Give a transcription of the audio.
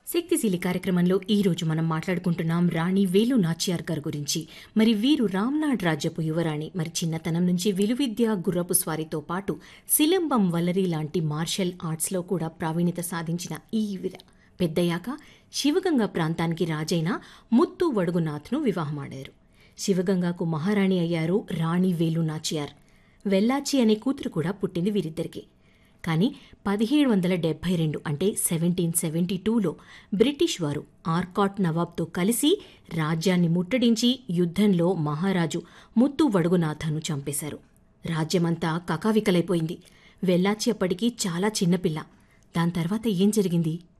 శక్తిశీలి కార్యక్రమంలో ఈ రోజు మనం మాట్లాడుకుంటున్నాం రాణి వేలు నాచియార్ గారి గురించి మరి వీరు రామ్నాడ్ రాజ్యపు యువరాణి మరి చిన్నతనం నుంచి విలువిద్య గుర్రపు స్వారీతో పాటు సిలంబం వల్లరి లాంటి మార్షల్ ఆర్ట్స్లో కూడా ప్రావీణ్యత సాధించిన ఈ వీర పెద్దయ్యాక శివగంగ ప్రాంతానికి రాజైన ముత్తు వడుగునాథ్ను వివాహమాడారు శివగంగకు మహారాణి అయ్యారు రాణి వేలు నాచియార్ వెల్లాచి అనే కూతురు కూడా పుట్టింది వీరిద్దరికి కానీ పదిహేడు వందల డెబ్బై రెండు అంటే సెవెంటీన్ సెవెంటీ టూలో బ్రిటిష్ వారు ఆర్కాట్ నవాబ్తో కలిసి రాజ్యాన్ని ముట్టడించి యుద్ధంలో మహారాజు ముత్తు వడుగునాథను చంపేశారు రాజ్యమంతా కకావికలైపోయింది వెల్లాచి అప్పటికి చాలా చిన్నపిల్ల దాని తర్వాత ఏం జరిగింది